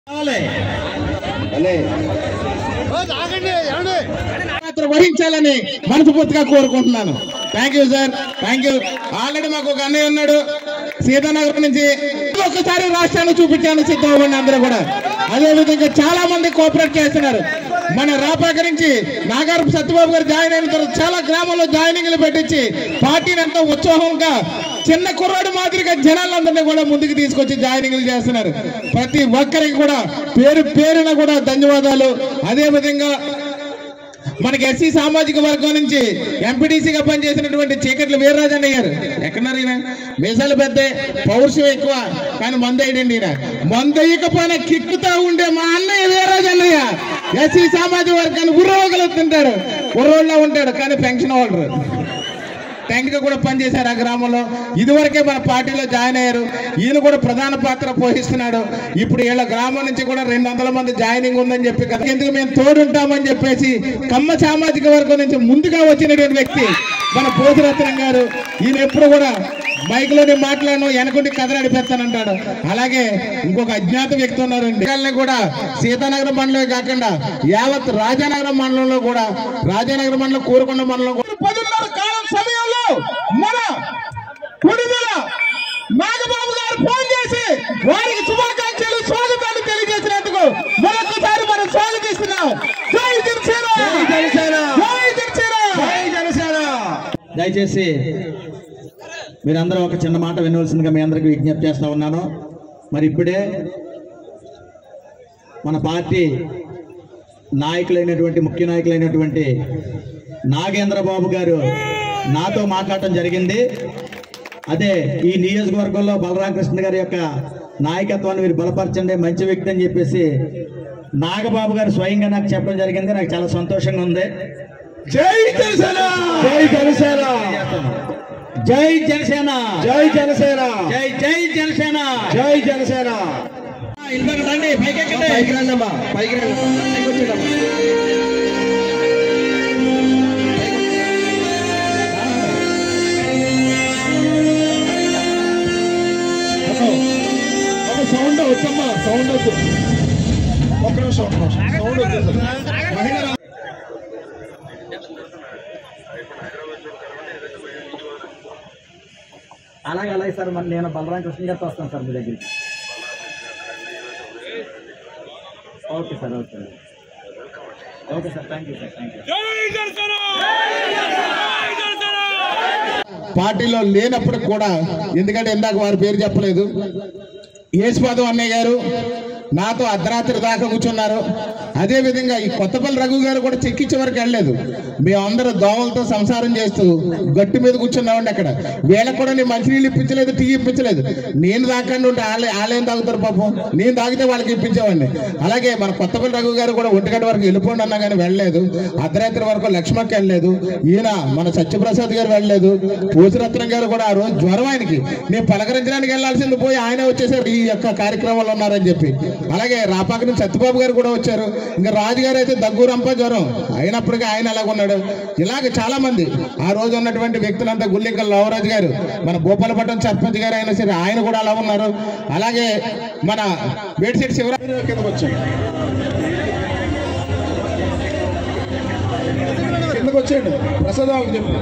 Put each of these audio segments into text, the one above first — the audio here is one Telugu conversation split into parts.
పాత్ర వహించాలని మనస్ఫూర్తిగా కోరుకుంటున్నాను thank you sir thank you already మాకు ఒక అన్నయ్య ఉన్నాడు సీతానగర్ నుంచి ఒక్కసారి రాష్ట్రాన్ని చూపించాను సిద్ధమని అందరూ కూడా అదే విధంగా చాలా మంది కోఆపరేట్ చేస్తున్నారు మన రాపాక నుంచి నాగారు సత్యబాబు గారు జాయిన్ అయిన తర్వాత చాలా గ్రామాల్లో జాయినింగ్లు పెట్టించి పార్టీని ఎంతో ఉత్సాహంగా చిన్న కుర్రాడు మాదిరిగా జనాలందరినీ కూడా ముందుకు తీసుకొచ్చి జాయినింగ్లు చేస్తున్నారు ప్రతి ఒక్కరికి కూడా పేరు పేరున కూడా ధన్యవాదాలు అదే విధంగా మనకి ఎస్సీ సామాజిక వర్గం నుంచి ఎంపీటీసీగా పనిచేసినటువంటి చీకట్ల వీర్రాజన్న గారు ఎక్కడున్నారు ఈయన మీసాలు పెద్ద పౌరుషం ఎక్కువ కానీ మందు వేయడండి ఈయన మందు వేయకపోయినా కిక్కుతా ఉండే మా అన్నయ్య వీర్రాజన్నయ్య ఎస్సీ సామాజిక వర్గాన్ని ఉర్రవగలుగుతుంటాడు ఉర్రోళ్ళ ఉంటాడు కానీ పెన్షన్ హోల్డర్ ట్యాంక్ గా కూడా పనిచేశారు ఆ గ్రామంలో ఇదివరకే మన పార్టీలో జాయిన్ అయ్యారు ఈయన కూడా ప్రధాన పాత్ర పోషిస్తున్నాడు ఇప్పుడు వీళ్ళ గ్రామం నుంచి కూడా రెండు వందల మంది జాయినింగ్ ఉందని చెప్పి కదా ఎందుకు మేము తోడుంటామని చెప్పేసి కమ్మ సామాజిక వర్గం నుంచి ముందుగా వచ్చినటువంటి వ్యక్తి మన పోతిరత్నం గారు ఈయన ఎప్పుడు కూడా మైక్ లోనే మాట్లాడను వెనకుండి కథలాడి పెడతానంటాడు అలాగే ఇంకొక అజ్ఞాత వ్యక్తి ఉన్నారండి వాళ్ళని కూడా సీతానగరం మండలమే కాకుండా యావత్ రాజానగరం మండలంలో కూడా రాజానగరం మండలం కోరుకొండ మండలం కూడా పదున్నర కాలం సమయంలో మన కుడిదల నాగబాబు గారు ఫోన్ చేసి వారికి శుభాకాంక్షలు స్వాగతాలు తెలియజేసినందుకు మరొకసారి మనం స్వాగతిస్తున్నాం జై జనసేన జై జనసేన దయచేసి మీరందరూ ఒక చిన్న మాట వినవలసిందిగా మీ అందరికీ విజ్ఞప్తి చేస్తా ఉన్నాను మరి ఇప్పుడే మన పార్టీ నాయకులైనటువంటి ముఖ్య నాయకులైనటువంటి నాగేంద్ర బాబు గారు నాతో మాట్లాడటం జరిగింది అదే ఈ నియోజకవర్గంలో బలరామకృష్ణ గారి యొక్క నాయకత్వాన్ని మీరు బలపరచండి మంచి వ్యక్తి అని చెప్పేసి నాగబాబు గారు స్వయంగా నాకు చెప్పడం జరిగింది నాకు చాలా సంతోషంగా ఉంది జై జనసేన జై జనసేన జై జనసేన జై జనసేన జై జై జనసేన జై జనసేన ఇందాక రండి పైకి ఎక్కండి. పైకి రండమ్మా పైకి రండి సౌండ్ వచ్చమ్మా సౌండ్ వద్దు ఒక్క నిమిషం ఒక్క నిమిషం సౌండ్ వద్దు మహిళ అలాగే అలాగే సార్ మరి నేను బలరామ కృష్ణ గారితో వస్తాను సార్ మీ దగ్గరికి okay sir okay okay sir thank you sir thank you పార్టీలో లేనప్పుడు కూడా ఎందుకంటే ఇందాక వారి పేరు చెప్పలేదు యేసుపాదం అన్నయ్య గారు నాతో అర్ధరాత్రి దాకా కూర్చున్నారు అదే విధంగా ఈ కొత్తపల్లి రఘు గారు కూడా చెక్కిచ్చే వరకు వెళ్ళలేదు మేమందరూ దోమలతో సంసారం చేస్తూ గట్టి మీద కూర్చున్నామండి అక్కడ వీళ్ళకి కూడా నేను మంచినీళ్ళు ఇప్పించలేదు టీ ఇప్పించలేదు నేను తాకండి ఉంటే వాళ్ళే వాళ్ళేం తాగుతారు పాపం నేను తాగితే వాళ్ళకి ఇప్పించేవాడిని అలాగే మన కొత్తపల్లి రఘు గారు కూడా ఒంటిగంట వరకు వెళ్ళిపోండి అన్నా కానీ వెళ్ళలేదు అర్ధరాత్రి వరకు లక్ష్మణ్కి వెళ్ళలేదు ఈయన మన సత్యప్రసాద్ గారు వెళ్ళలేదు పూసరత్నం గారు కూడా ఆ రోజు జ్వరం ఆయనకి నేను పలకరించడానికి వెళ్ళాల్సింది పోయి ఆయన వచ్చేసారు ఈ యొక్క కార్యక్రమంలో ఉన్నారని చెప్పి అలాగే రాపాక నుంచి సత్యబాబు గారు కూడా వచ్చారు ఇంకా రాజు గారు అయితే దగ్గు రంప జ్వరం అయినప్పటికీ ఆయన ఎలాగ ఉన్నాడు ఇలాగ చాలా మంది ఆ రోజు ఉన్నటువంటి వ్యక్తులంతా గుల్లింకల లవరాజు గారు మన భూపాలపట్నం సర్పంచ్ గారు అయినా సరే ఆయన కూడా అలా ఉన్నారు అలాగే మన వేటిశెట్టి శివరాజు కిందకు వచ్చాడు కిందకు వచ్చాడు ప్రసాద్ బాబు చెప్పు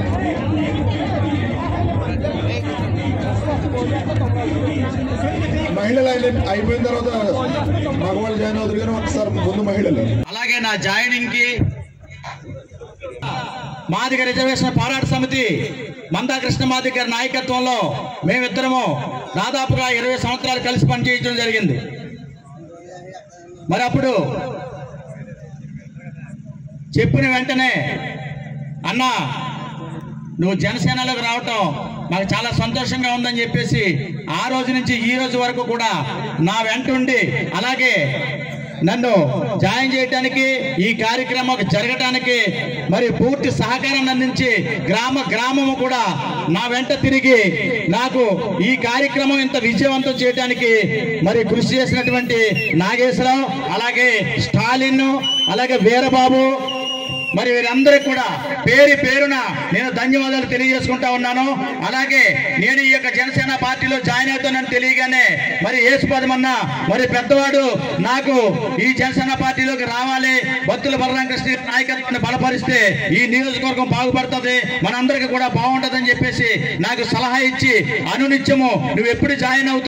మహిళలు అయిన- అయిపోయిన తర్వాత మగవాళ్ళు జాయిన్ అవుతారు కానీ ఒకసారి ముందు మహిళలు అలాగే నా జాయినింగ్ కి మాదిగ రిజర్వేషన్ పోరాట సమితి మందా కృష్ణ మాదిగ గారి నాయకత్వంలో మేమిద్దరము దాదాపుగా ఇరవై సంవత్సరాలు కలిసి పనిచేయడం జరిగింది మరి అప్పుడు చెప్పిన వెంటనే అన్నా నువ్వు జనసేనలోకి రావటం నాకు చాలా సంతోషంగా ఉందని చెప్పేసి ఆ రోజు నుంచి ఈ రోజు వరకు కూడా నా వెంట ఉండి అలాగే నన్ను జాయిన్ చేయడానికి ఈ కార్యక్రమం జరగటానికి మరి పూర్తి సహకారాన్ని అందించి గ్రామ గ్రామము కూడా నా వెంట తిరిగి నాకు ఈ కార్యక్రమం ఇంత విజయవంతం చేయడానికి మరి కృషి చేసినటువంటి నాగేశ్వరరావు అలాగే స్టాలిన్ అలాగే వీరబాబు మరి వీరందరికీ కూడా పేరు పేరున నేను ధన్యవాదాలు తెలియజేసుకుంటా ఉన్నాను అలాగే నేను ఈ యొక్క జనసేన పార్టీలో జాయిన్ అవుతానని తెలియగానే మరి యేసుపదమన్న మరి పెద్దవాడు నాకు ఈ జనసేన పార్టీలోకి రావాలి బత్తుల బలరామకృష్ణ గారి నాయకత్వాన్ని బలపరిస్తే ఈ నియోజకవర్గం బాగుపడుతుంది మనందరికీ కూడా బాగుంటుందని చెప్పేసి నాకు సలహా ఇచ్చి అనునిత్యము నువ్వు ఎప్పుడు జాయిన్ అవుతావు